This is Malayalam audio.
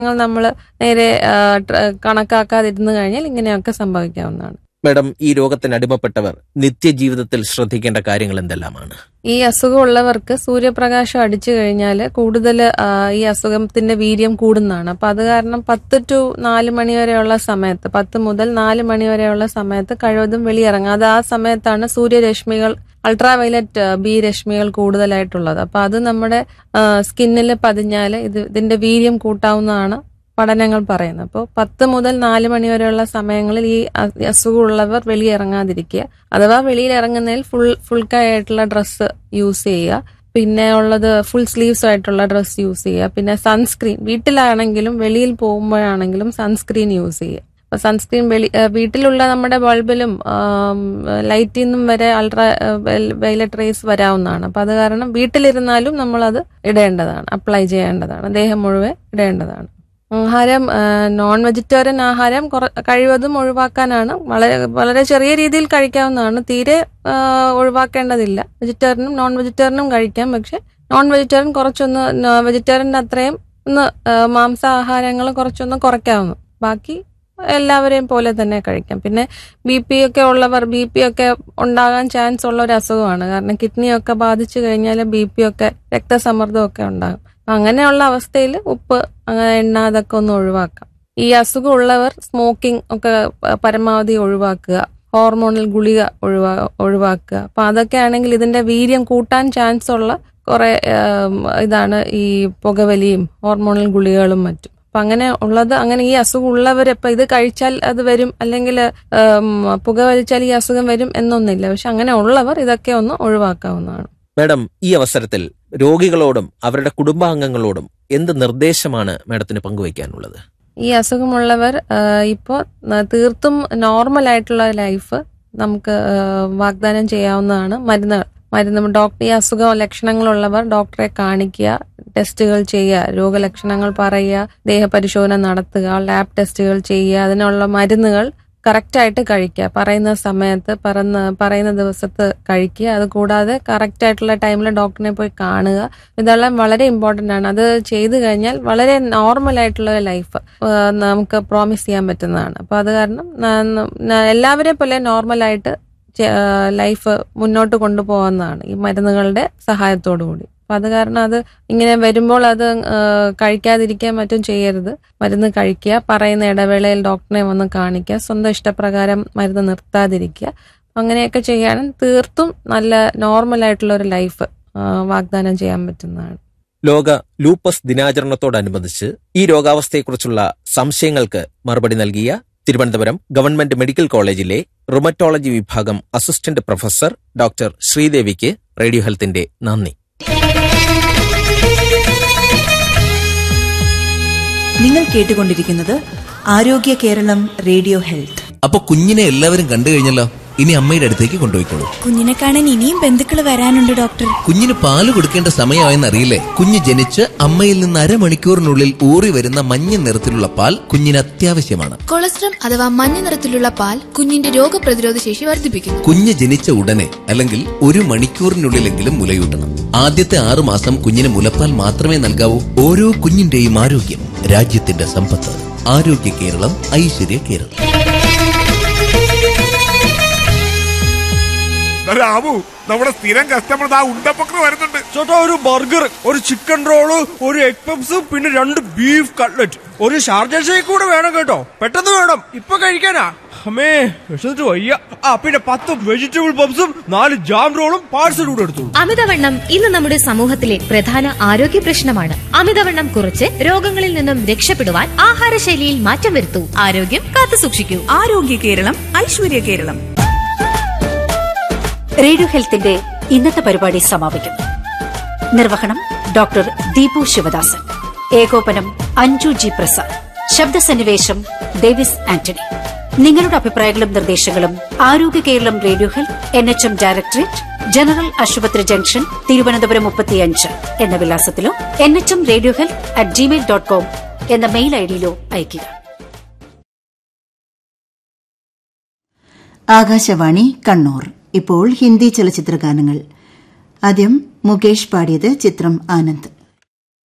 നമ്മൾ നേരെ ആ, ട്ര- കണക്കാക്കാതിരുന്നു കഴിഞ്ഞാൽ ഇങ്ങനെയൊക്കെ സംഭവിക്കാവുന്നതാണ് മാഡം ഈ രോഗത്തിന് അടിമപ്പെട്ടവർ നിത്യജീവിതത്തിൽ ശ്രദ്ധിക്കേണ്ട കാര്യങ്ങൾ എന്തെല്ലാമാണ് ഈ അസുഖമുള്ളവർക്ക് സൂര്യപ്രകാശം അടിച്ചു കഴിഞ്ഞാൽ കൂടുതൽ ഈ അസുഖത്തിന്റെ വീര്യം കൂടുന്നതാണ് അപ്പൊ അത് കാരണം പത്ത് ടു നാല് മണി വരെയുള്ള സമയത്ത് പത്ത് മുതൽ നാല് മണി വരെയുള്ള സമയത്ത് കഴിവതും വെളിയിറങ്ങാതെ ആ സമയത്താണ് സൂര്യരശ്മികൾ അൾട്രാ വയലറ്റ് ബി രശ്മികൾ കൂടുതലായിട്ടുള്ളത് അപ്പൊ അത് നമ്മുടെ സ്കിന്നിൽ പതിഞ്ഞാൽ ഇത് ഇതിന്റെ വീര്യം കൂട്ടാവുന്നതാണ് പഠനങ്ങൾ പറയുന്നത് അപ്പോൾ പത്ത് മുതൽ നാല് മണി വരെയുള്ള സമയങ്ങളിൽ ഈ അ- അസുഖമുള്ളവർ വെളിയിറങ്ങാതിരിക്കുക അഥവാ വെളിയിൽ ഇറങ്ങുന്നതിൽ ഫുൾ ഫുൾ കൈ ആയിട്ടുള്ള ഡ്രസ്സ് യൂസ് ചെയ്യുക പിന്നെ ഉള്ളത് ഫുൾ സ്ലീവ്സ് ആയിട്ടുള്ള ഡ്രസ്സ് യൂസ് ചെയ്യുക പിന്നെ സൺസ്ക്രീൻ വീട്ടിലാണെങ്കിലും വെളിയിൽ പോകുമ്പോഴാണെങ്കിലും സൺസ്ക്രീൻ യൂസ് ചെയ്യുക അപ്പൊ സൺസ്ക്രീൻ വെളി ആ, വീട്ടിലുള്ള നമ്മുടെ ബൾബിലും ലൈറ്റിൽ നിന്നും വരെ അൾട്രാ വയലറ്റ് റേസ് വരാവുന്നതാണ് അപ്പൊ അത് കാരണം വീട്ടിലിരുന്നാലും നമ്മളത് ഇടേണ്ടതാണ് അപ്ലൈ ചെയ്യേണ്ടതാണ് ദേഹം മുഴുവൻ ഇടേണ്ടതാണ് ആഹാരം നോൺ വെജിറ്റേറിയൻ ആഹാരം കുറ- കഴിവതും ഒഴിവാക്കാനാണ് വളരെ വളരെ ചെറിയ രീതിയിൽ കഴിക്കാവുന്നതാണ് തീരെ ആ, ഒഴിവാക്കേണ്ടതില്ല വെജിറ്റേറിയനും നോൺ വെജിറ്റേറിയനും കഴിക്കാം പക്ഷെ നോൺ വെജിറ്റേറിയൻ കുറച്ചൊന്ന് വെജിറ്റേറിയൻ്റെ അത്രയും ഒന്ന് ആ, മാംസാഹാരങ്ങൾ കുറച്ചൊന്ന് കുറയ്ക്കാവുന്നു ബാക്കി എല്ലാവരെയും പോലെ തന്നെ കഴിക്കാം പിന്നെ ബി പി ഒക്കെ ഉള്ളവർ ബി പി ഒക്കെ ഉണ്ടാകാൻ ചാൻസ് ഉള്ള ഒരു അസുഖമാണ് കാരണം കിഡ്നി ഒക്കെ ബാധിച്ചു കഴിഞ്ഞാൽ ബി പി ഒക്കെ രക്തസമ്മർദ്ദം ഒക്കെ ഉണ്ടാകും അപ്പൊ അങ്ങനെയുള്ള അവസ്ഥയിൽ ഉപ്പ് അങ്ങനെ എണ്ണ അതൊക്കെ ഒന്ന് ഒഴിവാക്കാം ഈ അസുഖം ഉള്ളവർ സ്മോക്കിംഗ് ഒക്കെ പ- പരമാവധി ഒഴിവാക്കുക ഹോർമോണൽ ഗുളിക ഒഴിവാ ഒഴിവാക്കുക അപ്പൊ അതൊക്കെ ആണെങ്കിൽ ഇതിന്റെ വീര്യം കൂട്ടാൻ ചാൻസ് ഉള്ള കുറെ ആം, ഇതാണ് ഈ പുകവലിയും ഹോർമോണൽ ഗുളികകളും മറ്റും അപ്പൊ അങ്ങനെ ഉള്ളത് അങ്ങനെ ഈ അസുഖം ഉള്ളവർ ഇപ്പൊ ഇത് കഴിച്ചാൽ അത് വരും അല്ലെങ്കിൽ പുകവലിച്ചാൽ ഈ അസുഖം വരും എന്നൊന്നില്ല പക്ഷെ അങ്ങനെ ഉള്ളവർ ഇതൊക്കെ ഒന്ന് ഒഴിവാക്കാവുന്നതാണ് മാഡം ഈ അവസരത്തിൽ രോഗികളോടും അവരുടെ കുടുംബാംഗങ്ങളോടും എന്ത് നിർദ്ദേശമാണ് മാഡത്തിന് പങ്കുവയ്ക്കാനുള്ളത് ഈ അസുഖമുള്ളവർ ഇപ്പോൾ തീർത്തും നോർമൽ ആയിട്ടുള്ള ലൈഫ് നമുക്ക് ആ, വാഗ്ദാനം ചെയ്യാവുന്നതാണ് മരുന്നുകൾ മരുന്ന് ഡോക്ടർ ഈ അസുഖ ലക്ഷണങ്ങളുള്ളവർ ഡോക്ടറെ കാണിക്കുക ടെസ്റ്റുകൾ ചെയ്യുക രോഗലക്ഷണങ്ങൾ പറയുക ദേഹപരിശോധന നടത്തുക ലാബ് ടെസ്റ്റുകൾ ചെയ്യുക അതിനുള്ള മരുന്നുകൾ കറക്റ്റായിട്ട് കഴിക്കുക പറയുന്ന സമയത്ത് പറന്ന പറയുന്ന ദിവസത്ത് കഴിക്കുക അത് കൂടാതെ കറക്റ്റ് ആയിട്ടുള്ള ടൈമിൽ ഡോക്ടറിനെ പോയി കാണുക ഇതെല്ലാം വളരെ ഇമ്പോർട്ടൻ്റ് ആണ് അത് ചെയ്തു കഴിഞ്ഞാൽ വളരെ നോർമൽ ആയിട്ടുള്ള ഒരു ലൈഫ് നമുക്ക് പ്രോമിസ് ചെയ്യാൻ പറ്റുന്നതാണ് അപ്പൊ അത് കാരണം ന- ന- എല്ലാവരെയും പോലെ നോർമലായിട്ട് ലൈഫ് മുന്നോട്ട് കൊണ്ടുപോകാവുന്നതാണ് ഈ മരുന്നുകളുടെ സഹായത്തോടു കൂടി അപ്പൊ അത് കാരണം അത് ഇങ്ങനെ വരുമ്പോൾ അത് ആ, കഴിക്കാതിരിക്കാൻ മറ്റും ചെയ്യരുത് മരുന്ന് കഴിക്കുക പറയുന്ന ഇടവേളയിൽ ഡോക്ടറെ വന്ന് കാണിക്കുക സ്വന്തം ഇഷ്ടപ്രകാരം മരുന്ന് നിർത്താതിരിക്കുക അങ്ങനെയൊക്കെ ചെയ്യാനും തീർത്തും നല്ല നോർമൽ ആയിട്ടുള്ള ഒരു ലൈഫ് വാഗ്ദാനം ചെയ്യാൻ പറ്റുന്നതാണ് ലോക ലൂപ്പസ് ദിനാചരണത്തോടനുബന്ധിച്ച് ഈ രോഗാവസ്ഥയെക്കുറിച്ചുള്ള സംശയങ്ങൾക്ക് മറുപടി നൽകിയ തിരുവനന്തപുരം ഗവൺമെന്റ് മെഡിക്കൽ കോളേജിലെ റുമറ്റോളജി വിഭാഗം അസിസ്റ്റന്റ് പ്രൊഫസർ ഡോക്ടർ ശ്രീദേവിക്ക് റേഡിയോ ഹെൽത്തിന്റെ നന്ദി നിങ്ങൾ കേട്ടുകൊണ്ടിരിക്കുന്നത് ആരോഗ്യ കേരളം റേഡിയോ ഹെൽത്ത് അപ്പൊ കുഞ്ഞിനെ എല്ലാവരും കണ്ടു കഴിഞ്ഞല്ലോ ഇനി അമ്മയുടെ അടുത്തേക്ക് കൊണ്ടുപോയിക്കോളൂ കുഞ്ഞിനെ കാണാൻ ഇനിയും ബന്ധുക്കൾ വരാനുണ്ട് ഡോക്ടർ കുഞ്ഞിന് പാല് കൊടുക്കേണ്ട സമയമായെന്ന് അറിയില്ലേ കുഞ്ഞ് ജനിച്ച് അമ്മയിൽ നിന്ന് അരമണിക്കൂറിനുള്ളിൽ ഊറി വരുന്ന മഞ്ഞ നിറത്തിലുള്ള പാൽ കുഞ്ഞിന് അത്യാവശ്യമാണ് കൊളസ്ട്രം അഥവാ മഞ്ഞ നിറത്തിലുള്ള പാൽ കുഞ്ഞിന്റെ രോഗപ്രതിരോധ ശേഷി വർദ്ധിപ്പിക്കുന്നു കുഞ്ഞ് ജനിച്ച ഉടനെ അല്ലെങ്കിൽ ഒരു മണിക്കൂറിനുള്ളിലെങ്കിലും മുലയൂട്ടണം ആദ്യത്തെ ആറു മാസം കുഞ്ഞിന് മുലപ്പാൽ മാത്രമേ നൽകാവൂ ഓരോ കുഞ്ഞിന്റെയും ആരോഗ്യം രാജ്യത്തിന്റെ സമ്പത്ത് ആരോഗ്യ കേരളം ഐശ്വര്യ കേരളം രാമു നമ്മുടെ സ്ഥിരം കസ്റ്റമർ ആ ഉണ്ടപ്പക്കർ വരുന്നുണ്ട് ചേട്ടാ ഒരു ബർഗർ ഒരു ചിക്കൻ റോള് ഒരു എഗ് പപ്സ് പിന്നെ രണ്ട് ബീഫ് കട്ട്ലറ്റ് ഒരു ഷാർജ ഷേക്ക് കൂടെ വേണം കേട്ടോ പെട്ടെന്ന് വേണം ഇപ്പൊ കഴിക്കാനാ അമ്മേ വിശന്നിട്ട് വയ്യ ആ പിന്നെ പത്ത് വെജിറ്റബിൾ പപ്സും നാല് ജാം റോളും പാഴ്സൽ കൂടെ എടുത്തു അമിതവണ്ണം ഇന്ന് നമ്മുടെ സമൂഹത്തിലെ പ്രധാന ആരോഗ്യ പ്രശ്നമാണ് അമിതവണ്ണം കുറച്ച് രോഗങ്ങളിൽ നിന്നും രക്ഷപ്പെടുവാൻ ആഹാരശൈലിയിൽ മാറ്റം വരുത്തൂ ആരോഗ്യം കാത്തു സൂക്ഷിക്കൂ ആരോഗ്യ കേരളം ഐശ്വര്യ കേരളം റേഡിയോ ഹെൽത്തിന്റെ ഇന്നത്തെ പരിപാടി സമാപിക്കുന്നു നിർവഹണം ഡോക്ടർ ദീപു ശിവദാസൻ ഏകോപനം അഞ്ജു ജി പ്രസാദ് ശബ്ദസന്നിവേശം ഡേവിസ് ആന്റണി നിങ്ങളുടെ അഭിപ്രായങ്ങളും നിർദ്ദേശങ്ങളും Arogya Keralam radio health N H M directorate general ആശുപത്രി ജംഗ്ഷൻ തിരുവനന്തപുരം മുപ്പത്തിയഞ്ച് എന്ന വിലാസത്തിലോ N H M radio health at Gmail dot com എന്ന മെയിൽ ഐഡിയിലോ അയയ്ക്കുക ആകാശവാണി കണ്ണൂർ ഇപ്പോൾ ഹിന്ദി ചലച്ചിത്ര ഗാനങ്ങൾ ആദ്യം മുകേഷ് പാടിയത് ചിത്രം ആനന്ദ്